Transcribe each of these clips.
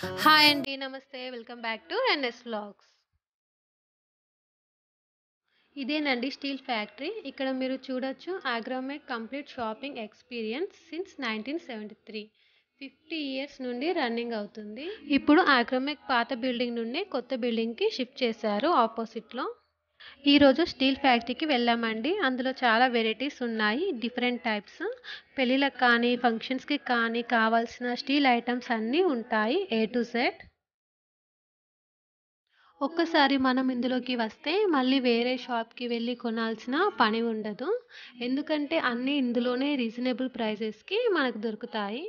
Hi అండి. నమస్తే. Welcome back to NS vlogs. ఇదేనండి స్టీల్ ఫ్యాక్టరీ. ఇక్కడ మీరు చూడొచ్చు Agromech complete shopping experience since 1973. 50 years నుండి రన్నింగ్ అవుతుంది. ఇప్పుడు అగ్రోమెక్ పాత బిల్డింగ్ నుండి కొత్త బిల్డింగ్‌కి షిఫ్ట్ చేశారు ఆపోజిట్‌లో. ఈరోజు స్టీల్ ఫ్యాక్టరీకి వెళ్ళామండి. అందులో చాలా వెరైటీస్ ఉన్నాయి. Different types. పెళ్ళిళ్ళకి కానీ, ఫంక్షన్స్‌కి కానీ కావాల్సిన స్టీల్ ఐటెమ్స్ అన్నీ ఉంటాయి ఏ టు జెడ్. ఒక్కసారి మనం ఇందులోకి వస్తే మళ్ళీ వేరే షాప్‌కి వెళ్లి కొనాల్సిన పని ఉండదు. ఎందుకంటే అన్నీ ఇందులోనే రీజనబుల్ ప్రైసెస్‌కి మనకు దొరుకుతాయి.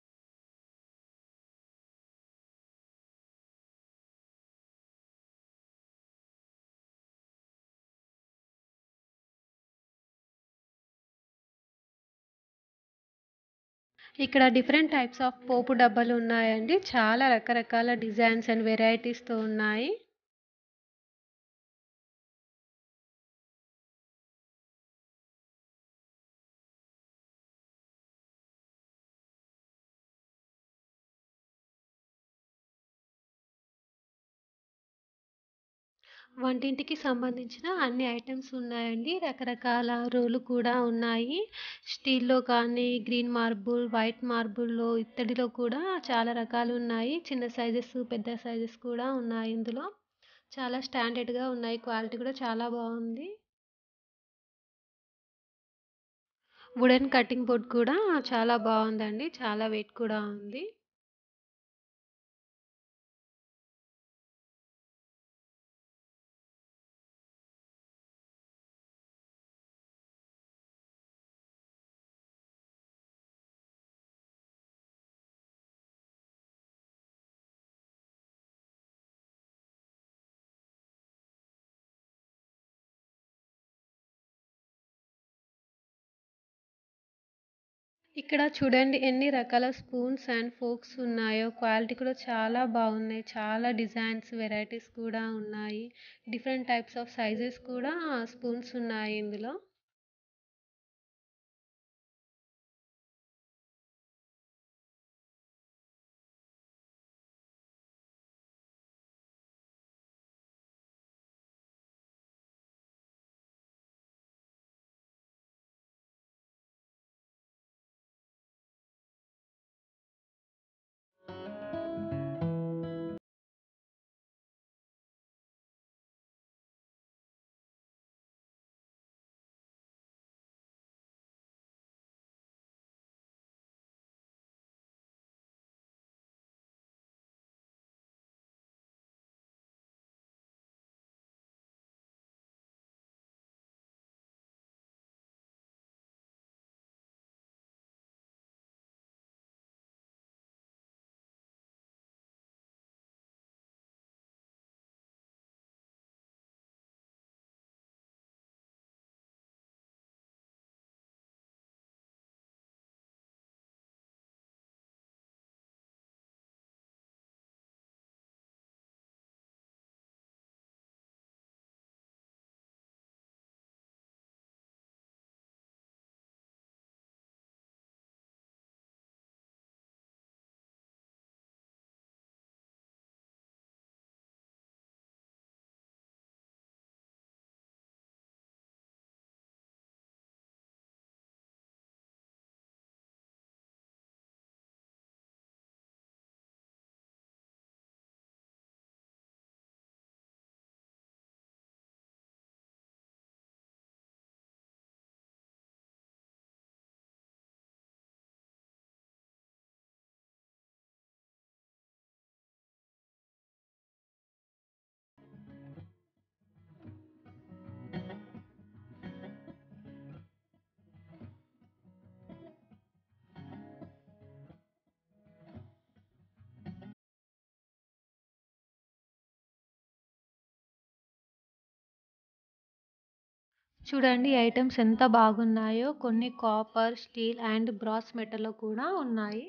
ఇక్కడ డిఫరెంట్ టైప్స్ ఆఫ్ పోపు డబ్బాలు ఉన్నాయండి. చాలా రకరకాల డిజైన్స్ అండ్ వెరైటీస్‌తో ఉన్నాయి. వంటింటికి సంబంధించిన అన్ని ఐటెమ్స్ ఉన్నాయండి. రకరకాల రోలు కూడా ఉన్నాయి. స్టీల్‌లో కానీ, గ్రీన్ మార్బుల్, వైట్ మార్బుల్‌లో, ఇత్తడిలో కూడా చాలా రకాలు ఉన్నాయి. చిన్న సైజెస్, పెద్ద సైజెస్ కూడా ఉన్నాయి ఇందులో. చాలా స్టాండర్డ్‌గా ఉన్నాయి. క్వాలిటీ కూడా చాలా బావుంది. వుడెన్ కటింగ్ బోర్డ్ కూడా చాలా బావుందండి. చాలా వెయిట్ కూడా ఉంది. ఇక్కడ చూడండి ఎన్ని రకాల స్పూన్స్ అండ్ ఫోర్క్స్ ఉన్నాయో. క్వాలిటీ కూడా చాలా బావున్నాయి. చాలా డిజైన్స్, వెరైటీస్ కూడా ఉన్నాయి. డిఫరెంట్ టైప్స్ ఆఫ్ సైజెస్ కూడా స్పూన్స్ ఉన్నాయి ఇందులో. చూడండి ఐటెమ్స్ ఎంత బాగున్నాయో. కొన్ని కాపర్, స్టీల్ అండ్ బ్రాస్ మెటల్‌లో కూడా ఉన్నాయి.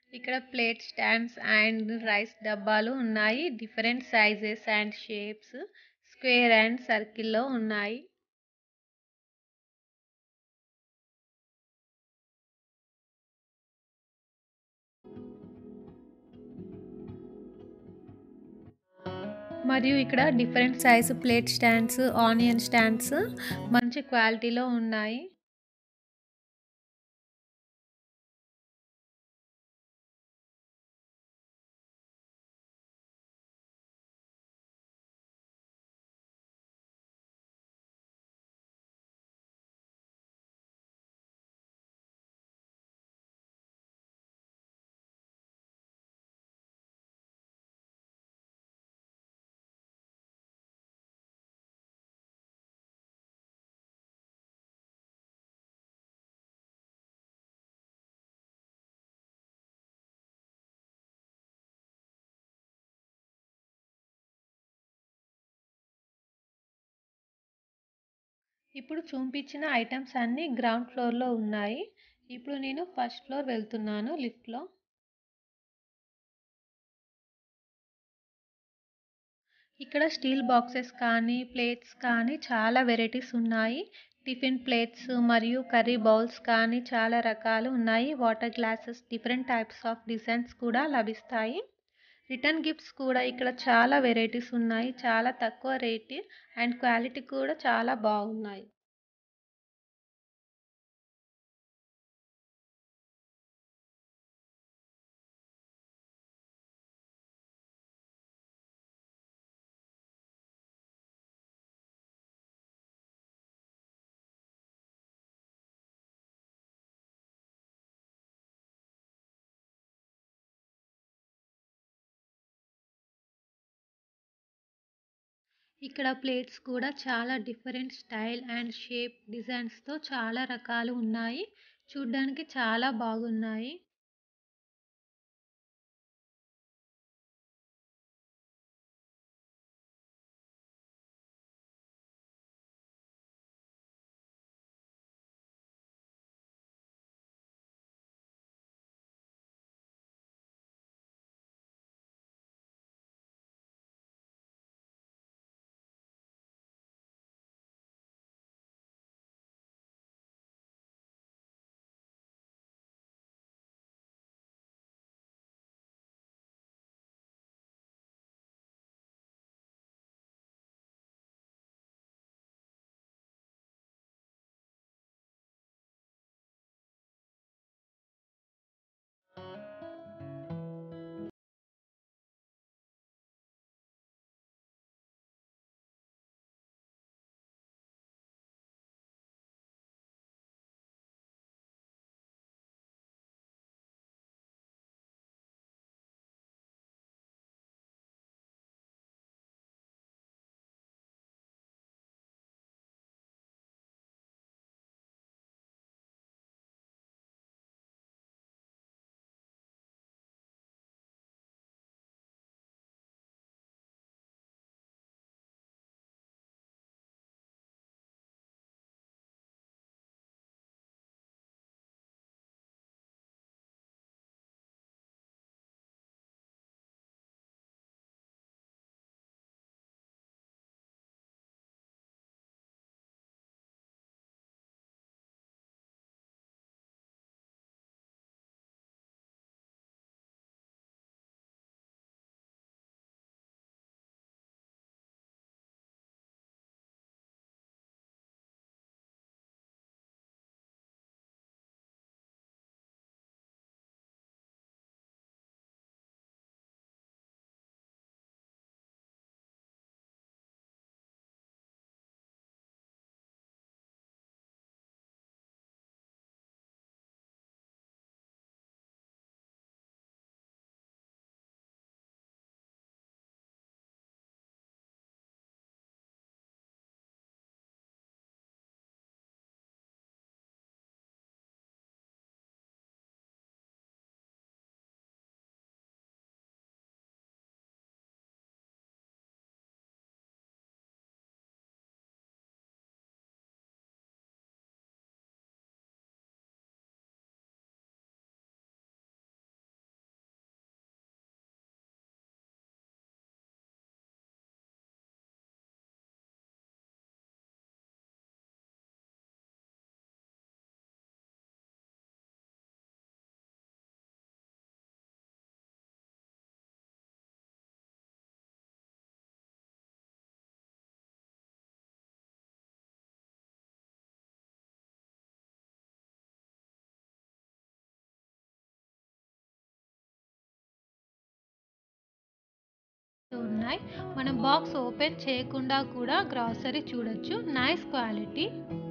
ఇక్కడ ప్లేట్ స్టాండ్స్ అండ్ రైస్ డబ్బాలు ఉన్నాయి different sizes and shapes square and సర్కిల్లో ఉన్నాయి మరియు ఇక్కడ different size plate stands onion stands మంచి క్వాలిటీలో ఉన్నాయి ఇప్పుడు చూపించిన ఐటమ్స్ అన్నీ గ్రౌండ్ ఫ్లోర్లో ఉన్నాయి ఇప్పుడు నేను ఫస్ట్ ఫ్లోర్ వెళ్తున్నాను లిఫ్ట్లో ఇక్కడ స్టీల్ బాక్సెస్ కానీ ప్లేట్స్ కానీ చాలా వెరైటీస్ ఉన్నాయి టిఫిన్ ప్లేట్స్ మరియు కర్రీ బౌల్స్ కానీ చాలా రకాలు ఉన్నాయి water glasses different types of designs కూడా లభిస్తాయి రిటర్న్ గిఫ్ట్స్ కూడా ఇక్కడ చాలా వెరైటీస్ ఉన్నాయి చాలా తక్కువ రేట్ అండ్ క్వాలిటీ కూడా చాలా బాగున్నాయి ఇక్కడ ప్లేట్స్ కూడా చాలా డిఫరెంట్ స్టైల్ అండ్ షేప్ డిజైన్స్తో చాలా రకాలు ఉన్నాయి చూడ్డానికి చాలా బాగున్నాయి ఉన్నాయి మనం బాక్స్ ఓపెన్ చేయకుండా కూడా గ్రాసరీ చూడొచ్చు నైస్ క్వాలిటీ